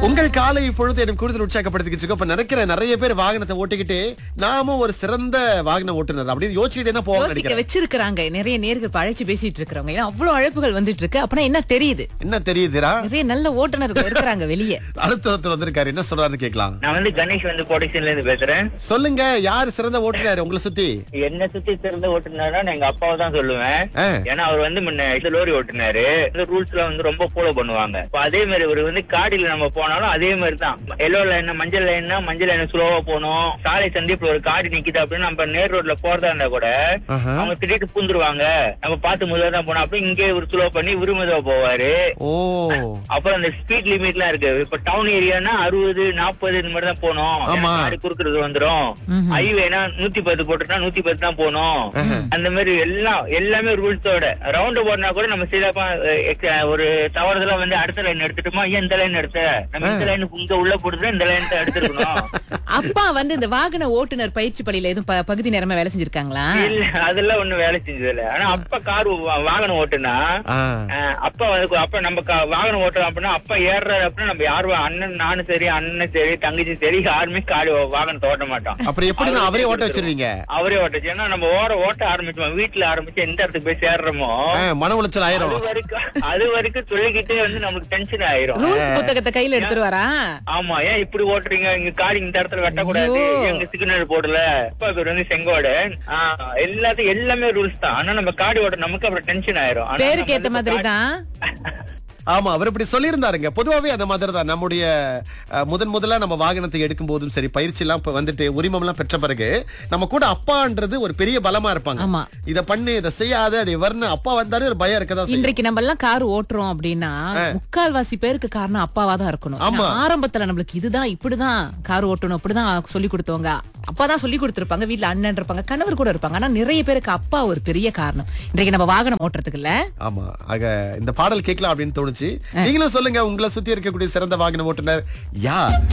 உங்கள் காலை பொழுது எனக்கு கூடுதல் உற்சாகப்படுத்திக்கிட்டு இருக்கோம் இப்ப நினைக்கிறேன் நிறைய பேர் வாகனத்தை ஓட்டிக்கிட்டு நாமும் ஒரு சிறந்த வாகன ஓட்டுநர் அப்படின்னு யோசிச்சுட்டே தான் போவாங்க யோசிக்க நினைக்கிறேன் வச்சிருக்கிறாங்க நிறைய நேர்கள் இப்ப அழைச்சு பேசிட்டு இருக்கிறவங்க ஏன்னா அவ்வளவு அழைப்புகள் வந்துட்டு இருக்கு அப்பனா என்ன தெரியுது என்ன தெரியுதுரா நிறைய நல்ல ஓட்டுநர்கள் இருக்கிறாங்க வெளியே அடுத்த ஒருத்தர் வந்திருக்காரு என்ன சொல்றாருன்னு கேட்கலாம் நான் வந்து கணேஷ் வந்து ப்ரொடக்ஷன்ல இருந்து பேசுறேன் சொல்லுங்க யார் சிறந்த ஓட்டுநர் உங்களை சுத்தி என்ன சுத்தி சிறந்த ஓட்டுனாரா நான் எங்க அப்பாவை தான் சொல்லுவேன் ஆ. ஏன்னா அவர் வந்து முன்ன இது லோரி ஓட்டுனாரு இந்த ரூல்ஸ்ல வந்து ரொம்ப ஃபாலோ பண்ணுவாங்க இப்ப அதே மாதிரி இவர் வந்து காடியில நம்ம போனாலும் அதே மாதிரி தான் எல்லோ லைன் மஞ்சள் லைன்னா மஞ்சள் லைன் ஸ்லோவா போகணும் சாலை சந்திப்புல ஒரு காடி நிக்குது அப்படின்னு நம்ம நேர் ரோட்ல போறதா இருந்தா கூட ஆஹா. அவங்க திடீர்னு பூந்துருவாங்க நம்ம பார்த்து முதல்ல தான் போனோம் அப்ப இங்கே ஒரு ஸ்லோ பண்ணி விரும்பதா போவாரு ஓ அப்புறம் அந்த ஸ்பீட் லிமிட் எல்லாம் இருக்கு இப்ப டவுன் ஏரியானா அறுபது நாற்பது இந்த மாதிரி தான் போகணும் ஆமா. காடி குறுக்கிறது வந்துரும் ம்ஹும். ஹைவேனா நூத்தி பத்து போட்டுட்டா நூத்தி பத்து தான் போகணும் அந்த மாதிரி எல்லாம் எல்லாமே ரூல்ஸோட ரவுண்ட் போனா கூட நம்ம சீதாப்பா ஒரு தவறுதலா வந்து அடுத்த லைன் எடுத்துட்டோமா ஏன் இந்த லைன் எடுத்த நம்ம இந்த லைன் இங்க உள்ள போடுறது இந்த லைன் தான் எடுத்துருக்கணும் அப்பா வந்து இந்த வாகன ஓட்டுநர் பயிற்சி பள்ளியில எதுவும் ப- பகுதி நேரமா வேலை செஞ்சிருக்காங்களா இல்ல அதெல்லாம் ஒண்ணும் வேலை செஞ்சது இல்ல ஆனா அப்பா கார் வாகனம் ஓட்டுனா ஆ. அஹ் அப்பா வந்து அப்பா நம்ம கா- வாகனம் ஓட்டுறோம் அப்படின்னா அப்பா ஏறுறாரு அப்படின்னா நம்ம யாரும் அண்ணன் நானும் சரி அண்ணன் சரி தங்கச்சி சரி யாருமே காடி வாகனத்தை ஓட்ட மாட்டோம் அப்புறம் எப்படிதான் அவரே ஓட்ட வச்சிருவீங்க அவரே ஓட்டுச்சு ஏன்னா நம்ம ஓர ஓட்ட ஆரம்பிச்சோம் வீட்டுல ஆரம்பிச்சு எந்த இடத்துக்கு போய் சேர்றோமோ ஆ, மன உளைச்சல் அது ஆயிரும் வரைக்கும் அது வரைக்கும் சொல்லிக்கிட்டே வந்து நமக்கு டென்ஷன் ஆயிரும் ரூல்ஸ் புத்தகத்தை கையில எடுத்துருவாரா ஆமா ஏன் இப்படி ஓட்டுறீங்க இங்க காடி இந்த இடத்துல வெட்டக்கூடாது ஐயோ. எங்க சிக்னல் போடல அப்பா பேர் வந்து செங்கோடு ஆஹ் எல்லாத்தையும் எல்லாமே ரூல்ஸ் தான் ஆனா நம்ம காடி ஓட்ட நமக்கு அப்புறம் டென்ஷன் ஆயிரும் ஆனா பேருக்கு நம்ம ஏத்த வந்து மாதிரி காடி- தான் ஆமா அவர் இப்படி சொல்லியிருந்தாருங்க பொதுவாவே அந்த மாதிரி தான் நம்முடைய அஹ், முதன் முதல்ல நம்ம வாகனத்தை எடுக்கும் போதும் சரி பயிற்சி எல்லாம் இப்ப வந்துட்டு உரிமம் எல்லாம் பெற்ற பிறகு நம்ம கூட அப்பான்றது ஒரு பெரிய பலமா இருப்பாங்க ஆமா. இத பண்ணு இத செய்யாத அப்படி வரணும் அப்பா வந்தாலே ஒரு பயம் இருக்கதான் செய்யும். இன்றைக்கு நம்ம எல்லாம் கார் ஓட்டுறோம் அப்படின்னா முக்கால்வாசி பேருக்கு காரணம் அப்பாவா தான் இருக்கணும் ஆமா. ஏன்னா ஆரம்பத்துல நம்மளுக்கு இதுதான் இப்படிதான் கார் ஓட்டணும் அப்படிதான் சொல்லி கொடுத்தவங்க அப்பாதான் சொல்லி கொடுத்திருப்பாங்க வீட்ல அண்ணன் இருப்பாங்க கணவர் கூட இருப்பாங்க ஆனா நிறைய பேருக்கு அப்பா ஒரு பெரிய காரணம் இன்றைக்கு நம்ம வாகனம் ஓட்டுறதுக்கு இல்ல ஆமா ஆக இந்த பாடல் கேட்கலாம் அப்படின்னு தோணுச்சு நீங்களும் சொல்லுங்க உங்களை சுத்தி இருக்கக்கூடிய சிறந்த வாகன ஓட்டுநர் யார்